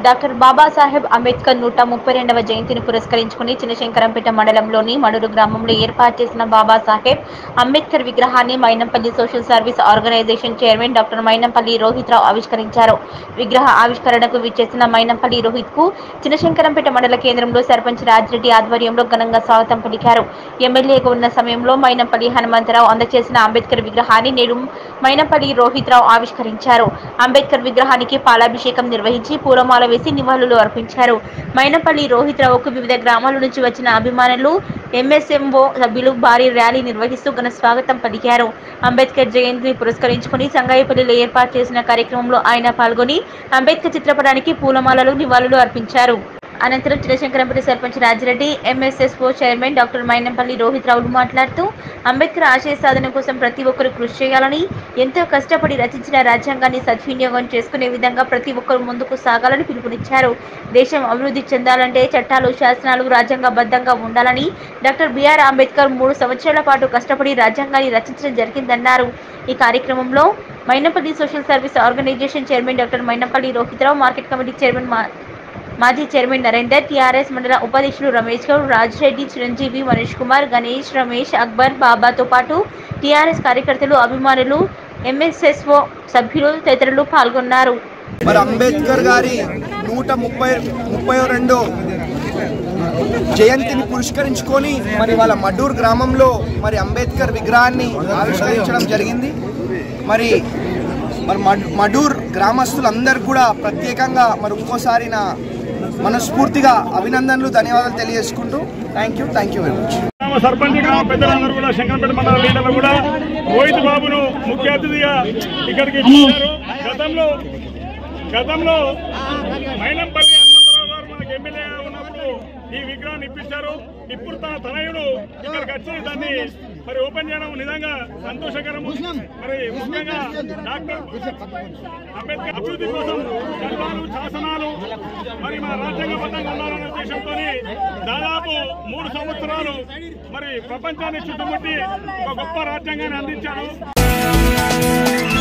doctor Babasaheb Ambedkar నూట ముప్పై రెండవ జయంతిని పురస్కరించుకుని చిన్నశంకరంపేట మండలంలోని మడూరు గ్రామంలో ఏర్పాటు చేసిన బాబాసాహెబ్ అంబేద్కర్ విగ్రహాన్ని Mynampally social service organization chairman doctor Mynampally Rohit Rao ఆవిష్కరించారు విగ్రహ ఆవిష్కరణకు విచ్చేసిన మైనంపల్లి రోహిత్ కు చిన్నశంకరంపేట మండల కేంద్రంలో సర్పంచ్ రాజిరెడ్డి ఆధ్వర్యంలో ఘనంగా స్వాగతం పలికారు ఎమ్మెల్యేగా ఉన్న సమయంలో మైనంపల్లి హనుమంతరావు అందజేసిన అంబేద్కర్ విగ్రహాన్ని నేడు మైనంపల్లి రోహిత్ రావు ఆవిష్కరించారు అంబేద్కర్ విగ్రహానికి పాలాభిషేకం నిర్వహించి పూలమాల వేసి నివాళులు అర్పించారు మైనపల్లి రోహిత్ రావుకు వివిధ గ్రామాల నుంచి వచ్చిన అభిమానులు ఎంఎస్ఎంఓ సభ్యులు భారీ ర్యాలీ నిర్వహిస్తూ ఘన స్వాగతం పలికారు అంబేద్కర్ జయంతిని పురస్కరించుకుని సంగాయపల్లిలో ఏర్పాటు చేసిన కార్యక్రమంలో ఆయన పాల్గొని అంబేద్కర్ చిత్రపటానికి పూలమాలలు నివాళులు అర్పించారు అనంతరం Chirashankarampet sarpanch Rajireddy MSSO chairman doctor Mynampally Rohit రావులు మాట్లాడుతూ అంబేద్కర్ ఆశయ సాధన కోసం ప్రతి ఒక్కరూ కృషి చేయాలని ఎంతో కష్టపడి రచించిన రాజ్యాంగాన్ని సద్వినియోగం చేసుకునే విధంగా ప్రతి ఒక్కరూ ముందుకు సాగాలని పిలుపునిచ్చారు దేశం అభివృద్ధి చెందాలంటే చట్టాలు శాసనాలు రాజ్యాంగబద్ధంగా ఉండాలని డాక్టర్ బిఆర్ అంబేద్కర్ మూడు సంవత్సరాల పాటు కష్టపడి రాజ్యాంగాన్ని రచించడం జరిగిందన్నారు ఈ కార్యక్రమంలో Mynampally social service organization chairman doctor Mynampally Rohit Rao market committee chairman మా మాజీ చైర్మన్ నరేందర్ టీఆర్ఎస్ మండల ఉపాధ్యక్షులు రమేష్ గౌడ్ రాజిరెడ్డి చిరంజీవి మనీష్ కుమార్ గణేష్ రమేష్ అక్బర్ బాబాతో పాటు టీఆర్ఎస్ కార్యకర్తలు అభిమానులు ఎంఎస్ఎస్ఓ సభ్యులు తదితరులు పాల్గొన్నారు మరి అంబేద్కర్ గారి నూట ముప్పై ముప్పై రెండు జయంతిని పురస్కరించుకొని మరి వాళ్ళ మడూర్ గ్రామంలో మరి అంబేద్కర్ విగ్రహాన్ని ఆవిష్కరించడం జరిగింది మరి మరి మడ్- మడూర్ గ్రామస్తులందరూ కూడా ప్రత్యేకంగా మరి ఇంకోసారి నా మనస్ఫూర్తిగా అభినందనలు ధన్యవాదాలు తెలియజేసుకుంటూ thank you thank you very much గ్రామ సర్పంచ్ గ్రామ పెద్దలందరూ కూడా శంకరపేట మండల లీడర్లు కూడా రోహిత్ బాబును ముఖ్య అతిథిగా ఇక్కడికి ఇచ్చారు గతంలో గతంలో మైనంపల్లి హనుమంతరావు గారు మనకు ఎమ్మెల్యే ఉన్నప్పుడు ఈ విగ్రహాన్ని ఇప్పించారు ఇప్పుడు తన తనయుడు ఇక్కడికి వచ్చి దాన్ని మరి ఓపెన్ చేయడం నిజంగా సంతోషకరం మరి ముఖ్యంగా డాక్టర్ అంబేద్కర్ అభివృద్ధి కోసం చట్టాలు శాసనాలు మరి మన రాజ్యాంగబద్ధంగా ఉండాలనే ఉద్దేశంతో దాదాపు మూడు సంవత్సరాలు మరి ప్రపంచాన్ని చుట్టుముట్టి ఒక గొప్ప రాజ్యాంగాన్ని అందించాడు